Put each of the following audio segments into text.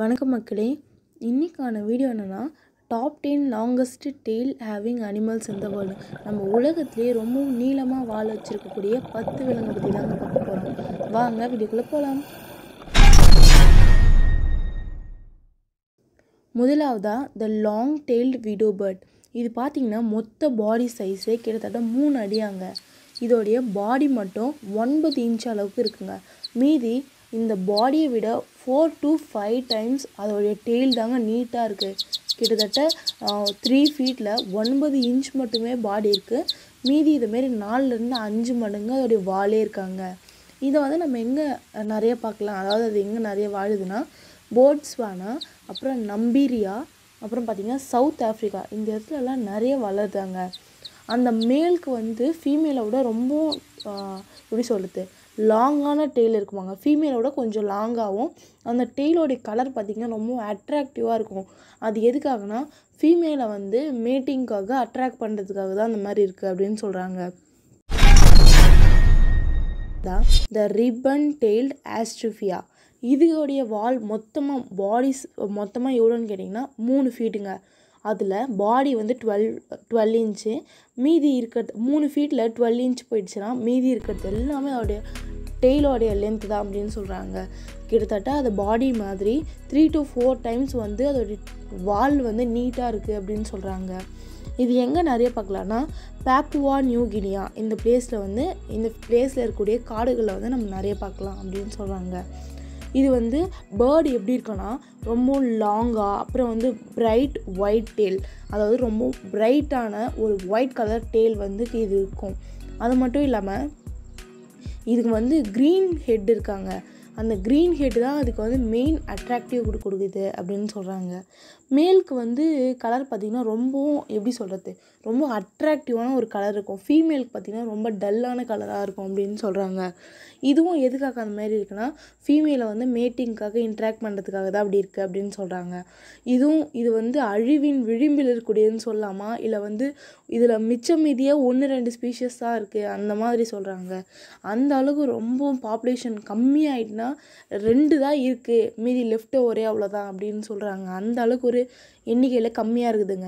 வணக்கம் மக்களே இன்றைக்கான வீடியோ என்னென்னா top ten longest tail having animals இந்த வேர்ல்டு நம்ம உலகத்திலே ரொம்ப நீளமாக வாழ வச்சிருக்கக்கூடிய பத்து விலங்கை பற்றி தாங்க பார்க்க போகிறோம் வாங்க வீடியோக்குள்ளே போகலாம் முதலாவதா the long tailed widow bird இது பார்த்தீங்கன்னா மொத்த பாடி சைஸே கிட்டத்தட்ட மூணு அடியாங்க இதோடைய பாடி மட்டும் ஒன்பது இன்ச் அளவுக்கு இருக்குங்க மீதி இந்த பாடியை விட ஃபோர் டு ஃபைவ் டைம்ஸ் அதோடைய டெய்ல் தாங்க நீட்டாக இருக்குது கிட்டத்தட்ட த்ரீ ஃபீட்டில் ஒன்பது இன்ச் மட்டுமே பாடி இருக்குது மீதி இதுமாரி நாலுலேருந்து அஞ்சு மடங்கு அதோடைய வாலே இருக்காங்க இதை வந்து நம்ம எங்கே நிறைய பார்க்கலாம் அதாவது அது எங்கே நிறைய வாழுதுன்னா போட்ஸ்வானா அப்புறம் நம்பீரியா அப்புறம் பார்த்திங்கன்னா சவுத் ஆஃப்ரிக்கா இந்த இடத்துலலாம் நிறைய வளருதாங்க அந்த மேலுக்கு வந்து ஃபீமேலை விட ரொம்ப எப்படி சொல்கிறது லாங்கான டெய்ல் இருக்குமாங்க ஃபீமேலோட கொஞ்சம் லாங்காகவும் அந்த டெய்லோடைய கலர் பார்த்திங்கன்னா ரொம்ப அட்ராக்டிவாக இருக்கும் அது எதுக்காகனா ஃபீமேலை வந்து மேட்டிங்க்காக அட்ராக்ட் பண்ணுறதுக்காக தான் அந்த மாதிரி இருக்குது அப்படின்னு சொல்கிறாங்க தான் த ரிப்பன் டெய்ல்ட் ஆஸ்ட்ரிஃபியா இதோடைய வால் மொத்தமாக பாடிஸ் மொத்தமாக எவ்வளோன்னு கேட்டிங்கன்னா மூணு ஃபீட்டுங்க அதில் பாடி வந்து டுவெல் டுவெல் இன்ச்சு மீதி இருக்கிறது மூணு ஃபீட்டில் டுவெல் இன்ச் போயிடுச்சுன்னா மீதி இருக்கிறது எல்லாமே அதோடைய டெய்லோடைய லென்த் தான் அப்படின்னு சொல்கிறாங்க கிட்டத்தட்ட அது பாடி மாதிரி த்ரீ டு ஃபோர் டைம்ஸ் வந்து அதோடைய வால் வந்து நீட்டாக இருக்குது அப்படின்னு சொல்கிறாங்க இது எங்கே நிறைய பார்க்கலான்னா பேப்புவா நியூ கினியா இந்த பிளேஸில் வந்து இந்த பிளேஸில் இருக்கக்கூடிய காடுகளில் வந்து நம்ம நிறைய பார்க்கலாம் அப்படின்னு சொல்கிறாங்க இது வந்து பேர்டு எப்படி இருக்குன்னா ரொம்ப லாங்காக அப்புறம் வந்து பிரைட் ஒயிட் டேல் அதாவது ரொம்ப பிரைட்டான ஒரு ஒயிட் கலர் டேல் வந்து இது இருக்கும் அது மட்டும் இல்லாமல் இதுக்கு வந்து க்ரீன் ஹெட் இருக்காங்க அந்த க்ரீன் ஹெட் தான் அதுக்கு வந்து மெயின் அட்ராக்டிவ் கொடு கொடுக்குது அப்படின்னு சொல்கிறாங்க மேலுக்கு வந்து கலர் பார்த்திங்கன்னா ரொம்பவும் எப்படி சொல்கிறது ரொம்ப அட்ராக்டிவான ஒரு கலர் இருக்கும் ஃபீமேலுக்கு பார்த்திங்கன்னா ரொம்ப டல்லான கலராக இருக்கும் அப்படின்னு சொல்கிறாங்க இதுவும் எதுக்காக அந்த மாதிரி இருக்குன்னா ஃபீமேலை வந்து மேட்டிங்க்காக இன்ட்ராக்ட் பண்ணுறதுக்காக தான் அப்படி இருக்குது அப்படின்னு சொல்கிறாங்க இதுவும் இது வந்து அழிவின் விளிம்பில் இருக்கக்கூடியதுன்னு சொல்லலாமா இல்லை வந்து இதில் மிச்சம் மீதியாக ஒன்று ரெண்டு ஸ்பீஷஸ் தான் இருக்குது அந்த மாதிரி சொல்கிறாங்க அந்த அளவுக்கு ரொம்ப பாப்புலேஷன் கம்மியாயிட்டுனா ரெண்டு தான் இருக்குது மீதி லெஃப்ட் ஒரே அவ்வளோதான் அப்படின்னு சொல்கிறாங்க அந்த அளவுக்கு ஒரு எண்ணிக்கையில் கம்மியாக இருக்குதுங்க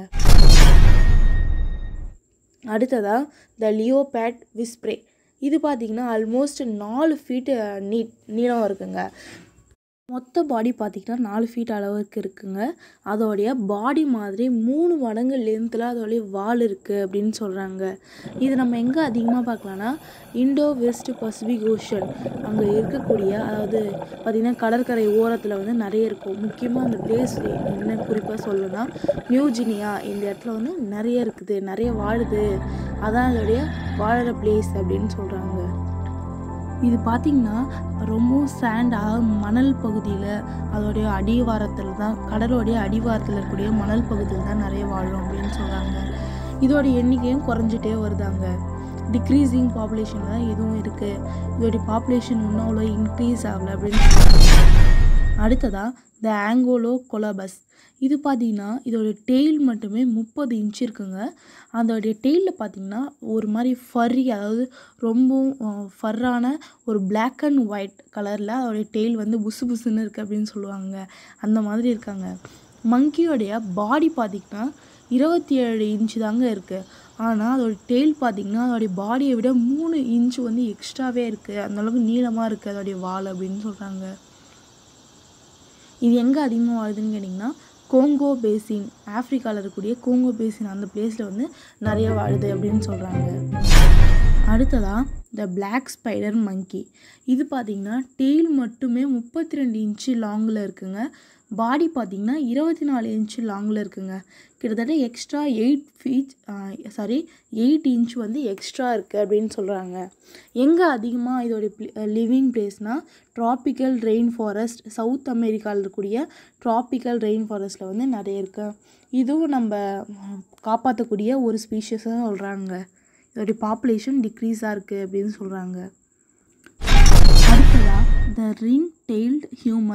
அடுத்ததாக த லியோபேட் விஸ்ப்ரே இது பார்த்திங்கன்னா ஆல்மோஸ்ட் நாலு ஃபீட்டு நீ நீளம் இருக்குங்க மொத்த பாடி பார்த்திங்கன்னா நாலு ஃபீட் அளவுக்கு இருக்குங்க அதோடைய பாடி மாதிரி மூணு மடங்கு லென்த்தில் அதோடைய வால் இருக்குது அப்படின்னு சொல்கிறாங்க இது நம்ம எங்கே அதிகமாக பார்க்கலான்னா இண்டோ வெஸ்ட் பசிபிக் ஓஷன் அங்கே இருக்கக்கூடிய அதாவது பார்த்திங்கன்னா கடற்கரை ஓரத்தில் வந்து நிறைய இருக்கும் முக்கியமாக அந்த பிளேஸ் என்ன குறிப்பாக சொல்லணும்னா நியூஜினியா இந்த இடத்துல வந்து நிறைய இருக்குது நிறைய வாழுது அதான் அதோடைய வாழற பிளேஸ் அப்படின்னு சொல்கிறாங்க இது பார்த்திங்கன்னா ரொம்ப சேண்டாக மணல் பகுதியில் அதோடைய அடிவாரத்தில் தான் கடலோடைய அடிவாரத்தில் இருக்கக்கூடிய மணல் பகுதியில் தான் நிறைய வாழும் அப்படின்னு சொல்கிறாங்க இதோட எண்ணிக்கையும் குறைஞ்சிட்டே வருதாங்க டிக்ரீஸிங் பாப்புலேஷன் தான் இதுவும் இருக்குது இதோடைய பாப்புலேஷன் இன்னும் அவ்வளோ இன்க்ரீஸ் ஆகலை அப்படின்னு சொல்கிறாங்க அடுத்ததாக த ஆங்கோலோ கொலபஸ் இது பார்த்திங்கன்னா இதோட டெய்ல் மட்டுமே முப்பது இன்ச் இருக்குங்க அதோடைய டெய்லில் பார்த்திங்கன்னா ஒரு மாதிரி ஃபர்ரி அதாவது ரொம்ப ஃபர்ரான ஒரு பிளாக் அண்ட் ஒயிட் கலரில் அதோடைய டெய்ல் வந்து புசு புசுன்னு இருக்குது அப்படின்னு சொல்லுவாங்க அந்த மாதிரி இருக்காங்க மங்கியோடைய பாடி பார்த்திங்கன்னா இருபத்தி ஏழு இன்ச்சு தாங்க இருக்குது ஆனால் அதோட டெய்ல் பார்த்திங்கன்னா அதோடைய பாடியை விட மூணு இன்ச்சு வந்து எக்ஸ்ட்ராவே இருக்குது அந்தளவுக்கு நீளமாக இருக்குது அதோடைய வால் அப்படின்னு சொல்கிறாங்க இது எங்கே அதிகமாக வாழுதுன்னு கேட்டிங்கன்னா கோங்கோ பேசின் ஆஃப்ரிக்காவில் இருக்கக்கூடிய கோங்கோ பேசின் அந்த பிளேஸில் வந்து நிறைய வாழுது அப்படின்னு சொல்கிறாங்க அடுத்ததாக த பிளாக் ஸ்பைடர் மங்கி இது பார்த்திங்கன்னா டெய்ல் மட்டுமே முப்பத்தி ரெண்டு இன்ச்சு லாங்கில் இருக்குங்க பாடி பார்த்திங்கன்னா இருபத்தி நாலு இன்ச்சு லாங்கில் இருக்குங்க கிட்டத்தட்ட extra eight feet sorry eight inch வந்து எக்ஸ்ட்ரா இருக்குது அப்படின்னு சொல்கிறாங்க எங்கே அதிகமாக இதோடைய லிவிங் பிளேஸ்னால் ட்ராபிக்கல் ரெயின் ஃபாரஸ்ட் சவுத் அமெரிக்காவில் இருக்கக்கூடிய ட்ராபிக்கல் ரெயின் ஃபாரஸ்ட்டில் வந்து நிறைய இருக்குது இதுவும் நம்ம காப்பாற்றக்கூடிய ஒரு ஸ்பீஷஸாக சொல்கிறாங்க இதோடைய பாப்புலேஷன் டிக்ரீஸாக இருக்குது அப்படின்னு சொல்கிறாங்க அடுத்ததாக the ring tailed humour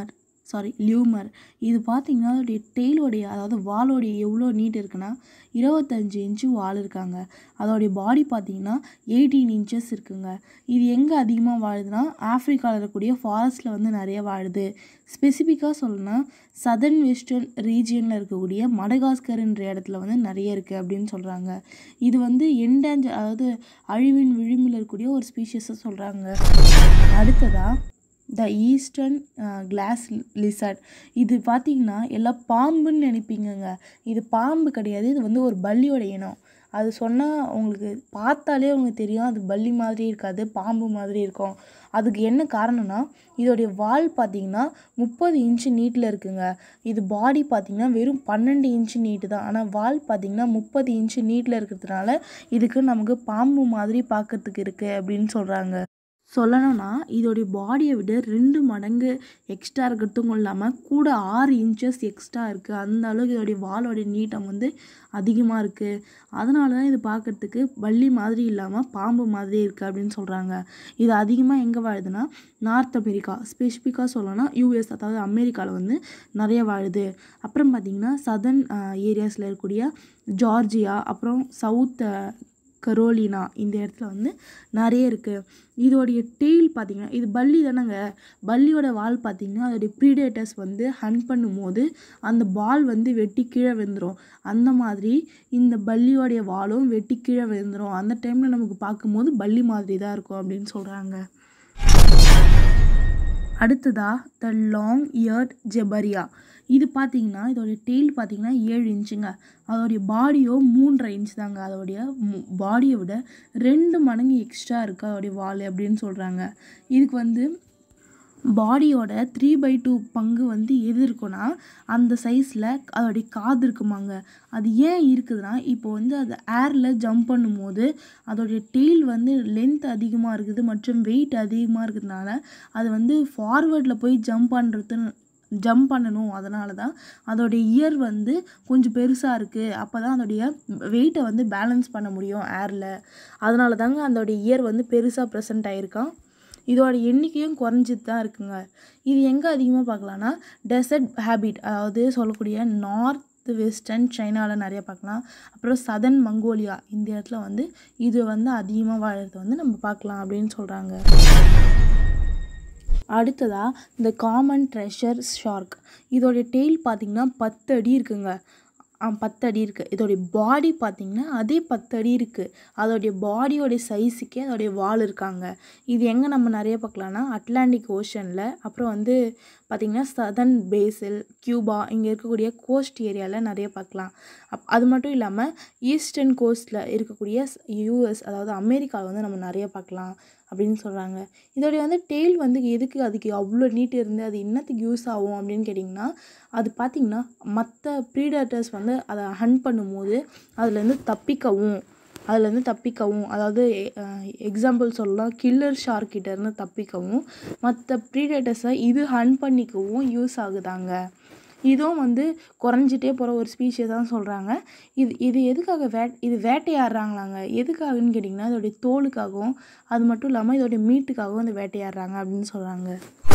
sorry lemur இது பார்த்தீங்கன்னா அதோடைய டெய்லோடைய அதாவது வாலோடைய எவ்வளோ நீட் இருக்குன்னா இருபத்தஞ்சு இன்ச்சு வால் இருக்காங்க அதோடைய பாடி பார்த்தீங்கன்னா எயிட்டீன் இன்ச்சஸ் இருக்குங்க இது எங்கே அதிகமாக வாழுதுன்னா ஆஃப்ரிக்காவில் இருக்கக்கூடிய ஃபாரஸ்ட்டில் வந்து நிறைய வாழுது ஸ்பெசிஃபிக்காக சொல்லணும்னா சதர்ன் வெஸ்டர்ன் ரீஜியனில் இருக்கக்கூடிய மடகாஸ்கர்ன்ற இடத்துல வந்து நிறைய இருக்குது அப்படின்னு சொல்கிறாங்க இது வந்து என்டேஞ்சர் அதாவது அழிவின் விளிம்பில் இருக்கக்கூடிய ஒரு ஸ்பீஷஸை சொல்கிறாங்க அடுத்ததாக த ஈஸ்டர்ன் கிளாஸ் லிசர்ட் இது பார்த்தீங்கன்னா எல்லாம் பாம்புன்னு நினைப்பீங்கங்க இது பாம்பு கிடையாது இது வந்து ஒரு பல்லியோட இனம் அது சொன்னால் உங்களுக்கு பார்த்தாலே உங்களுக்கு தெரியும் அது பல்லி மாதிரி இருக்காது பாம்பு மாதிரி இருக்கும் அதுக்கு என்ன காரணம்னா இதோடைய வால் பார்த்தீங்கன்னா முப்பது இன்ச்சு நீட்டில் இருக்குங்க இது பாடி பார்த்தீங்கன்னா வெறும் பன்னெண்டு இன்ச்சு நீட்டு தான் ஆனால் வால் பார்த்தீங்கன்னா முப்பது இன்ச்சு நீட்டில் இருக்கிறதுனால இதுக்கு நமக்கு பாம்பு மாதிரி பார்க்கறதுக்கு இருக்குது அப்படின்னு சொல்கிறாங்க சொல்லணும்னா இதோடைய பாடியை விட ரெண்டு மடங்கு எக்ஸ்ட்ரா இருக்கிறதுக்கும் இல்லாமல் கூட ஆறு இன்ச்சஸ் எக்ஸ்ட்ரா இருக்குது அந்த அளவுக்கு இதோடைய வாலோடைய நீட்டம் வந்து அதிகமாக இருக்குது அதனால தான் இது பார்க்குறதுக்கு வள்ளி மாதிரி இல்லாமல் பாம்பு மாதிரி இருக்குது அப்படின்னு சொல்கிறாங்க இது அதிகமாக எங்கே வாழுதுன்னா நார்த் அமெரிக்கா ஸ்பெசிஃபிக்காக சொல்லணும்னா யூஎஸ் அதாவது அமெரிக்காவில் வந்து நிறைய வாழுது அப்புறம் பார்த்திங்கன்னா சதர்ன் ஏரியாஸில் இருக்கக்கூடிய ஜார்ஜியா அப்புறம் சவுத் கரோலினா இந்த இடத்துல வந்து நிறைய இருக்குது இதோடைய டெய்ல் பார்த்திங்கன்னா இது பல்லி தானேங்க பல்லியோட வால் பார்த்திங்கன்னா அதோடைய ப்ரீடேட்டர்ஸ் வந்து ஹன் பண்ணும்போது அந்த பால் வந்து வெட்டி கீழே விழுந்துடும் அந்த மாதிரி இந்த பல்லியோடைய வாலும் வெட்டி கீழே விழுந்துடும் அந்த டைமில் நமக்கு பார்க்கும்போது பல்லி மாதிரி தான் இருக்கும் அப்படின்னு சொல்கிறாங்க அடுத்ததா த லாங் இயர்ட் ஜெபரியா இது பார்த்தீங்கன்னா இதோடைய டெய்ல் பார்த்தீங்கன்னா ஏழு இன்ச்சுங்க அதோடைய பாடியோ மூன்றரை இன்ச் தாங்க அதோடைய பாடியை விட ரெண்டு மடங்கு எக்ஸ்ட்ரா இருக்குது அதோடைய வால் அப்படின்னு சொல்கிறாங்க இதுக்கு வந்து பாடியோட த்ரீ பை டூ பங்கு வந்து எது இருக்குன்னா அந்த சைஸில் அதோடைய காது இருக்குமாங்க அது ஏன் இருக்குதுன்னா இப்போ வந்து அது ஏரில் ஜம்ப் பண்ணும்போது அதோடைய டெய்ல் வந்து லென்த் அதிகமாக இருக்குது மற்றும் வெயிட் அதிகமாக இருக்கிறதுனால அது வந்து ஃபார்வேர்டில் போய் ஜம்ப் பண்ணுறதுன்னு ஜம்ப் பண்ணணும் அதனால தான் அதோடைய இயர் வந்து கொஞ்சம் பெருசாக இருக்குது அப்போ தான் அதோடைய வெயிட்டை வந்து பேலன்ஸ் பண்ண முடியும் ஏரில் அதனால தாங்க அதோடைய இயர் வந்து பெருசாக ப்ரெசென்ட் ஆகிருக்கான் இதோட எண்ணிக்கையும் குறைஞ்சிட்டு தான் இருக்குங்க இது எங்கே அதிகமாக பார்க்கலான்னா டெசர்ட் ஹேபிட் அதாவது சொல்லக்கூடிய நார்த் வெஸ்டர்ன் சைனாவில் நிறைய பார்க்கலாம் அப்புறம் சதர்ன் மங்கோலியா இந்த இடத்துல வந்து இது வந்து அதிகமாக வாழறது வந்து நம்ம பார்க்கலாம் அப்படின்னு சொல்கிறாங்க அடுத்ததாக இந்த காமன் ட்ரெஷர் ஷார்க் இதோடைய டெய்ல் பார்த்திங்கன்னா பத்து அடி இருக்குங்க பத்து அடி இருக்குது இதோடைய பாடி பார்த்திங்கன்னா அதே பத்து அடி இருக்குது அதோடைய பாடியோடைய சைஸுக்கே அதோடைய வால் இருக்காங்க இது எங்கே நம்ம நிறைய பார்க்கலான்னா அட்லாண்டிக் ஓஷனில் அப்புறம் வந்து பார்த்திங்கன்னா சதர்ன் பேசில் கியூபா இங்கே இருக்கக்கூடிய கோஸ்ட் ஏரியாவில் நிறைய பார்க்கலாம் அப் அது மட்டும் இல்லாமல் ஈஸ்டர்ன் கோஸ்ட்டில் இருக்கக்கூடிய யூஎஸ் அதாவது அமெரிக்காவில் வந்து நம்ம நிறைய பார்க்கலாம் அப்படின்னு சொல்கிறாங்க இதோடைய வந்து டெய்ல் வந்து எதுக்கு அதுக்கு அவ்வளோ நீட் இருந்து அது என்னத்துக்கு யூஸ் ஆகும் அப்படின்னு கேட்டிங்கன்னா அது பார்த்திங்கன்னா மற்ற ப்ரீடேட்டர்ஸ் வந்து அதை ஹன் பண்ணும்போது அதுலேருந்து தப்பிக்கவும் அதுலேருந்து தப்பிக்கவும் அதாவது எக்ஸாம்பிள் சொல்லலாம் கில்லர் ஷார்க்கிட்டேருந்து தப்பிக்கவும் மற்ற ப்ரீடேட்டர்ஸை இது ஹன் பண்ணிக்கவும் யூஸ் ஆகுதாங்க இதுவும் வந்து குறைஞ்சிட்டே போகிற ஒரு ஸ்பீஷிஸ் தான் சொல்கிறாங்க இது இது எதுக்காக வே இது வேட்டையாடுறாங்களாங்க எதுக்காகன்னு கேட்டிங்கன்னா இதோடைய தோலுக்காகவும் அது மட்டும் இல்லாமல் இதோடைய மீட்டுக்காகவும் இந்த வேட்டையாடுறாங்க அப்படின்னு சொல்கிறாங்க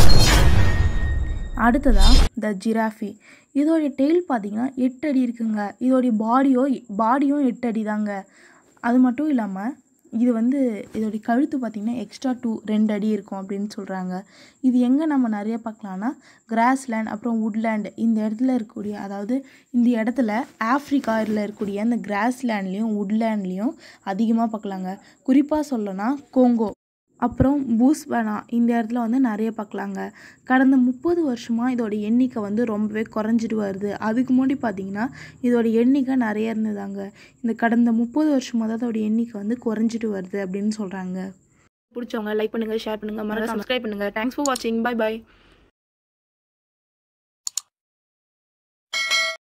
அடுத்ததாக த ஜிராஃபி இதோடைய டெய்ல் பார்த்தீங்கன்னா எட்டு அடி இருக்குங்க இதோடைய பாடியோ பாடியும் எட்டு அடி தாங்க அது மட்டும் இல்லாமல் இது வந்து இதோடைய கழுத்து பார்த்திங்கன்னா எக்ஸ்ட்ரா டூ ரெண்டு அடி இருக்கும் அப்படின்னு சொல்கிறாங்க இது எங்கே நம்ம நிறைய பார்க்கலான்னா கிராஸ்லேண்ட் அப்புறம் வுட்லேண்ட் இந்த இடத்துல இருக்கக்கூடிய அதாவது இந்த இடத்துல ஆஃப்ரிக்காவில் இருக்கக்கூடிய அந்த கிராஸ்லேண்ட்லேயும் வுட்லேண்ட்லேயும் அதிகமாக பார்க்கலாங்க குறிப்பாக சொல்லணும்னா கோங்கோ அப்புறம் பூஸ்வனா இந்த இடத்துல வந்து நிறைய பார்க்கலாங்க கடந்த முப்பது வருஷமாக இதோட எண்ணிக்கை வந்து ரொம்பவே குறைஞ்சிட்டு வருது அதுக்கு முன்னாடி பார்த்தீங்கன்னா இதோட எண்ணிக்கை நிறைய இருந்ததாங்க இந்த கடந்த முப்பது வருஷமாக தான் அதோட எண்ணிக்கை வந்து குறைஞ்சிட்டு வருது அப்படின்னு சொல்கிறாங்க பிடிச்சவங்க லைக் பண்ணுங்கள் ஷேர் பண்ணுங்கள் மறக்காம சப்ஸ்கிரைப் பண்ணுங்கள் தேங்க்ஸ் ஃபார் வாட்சிங் பை பை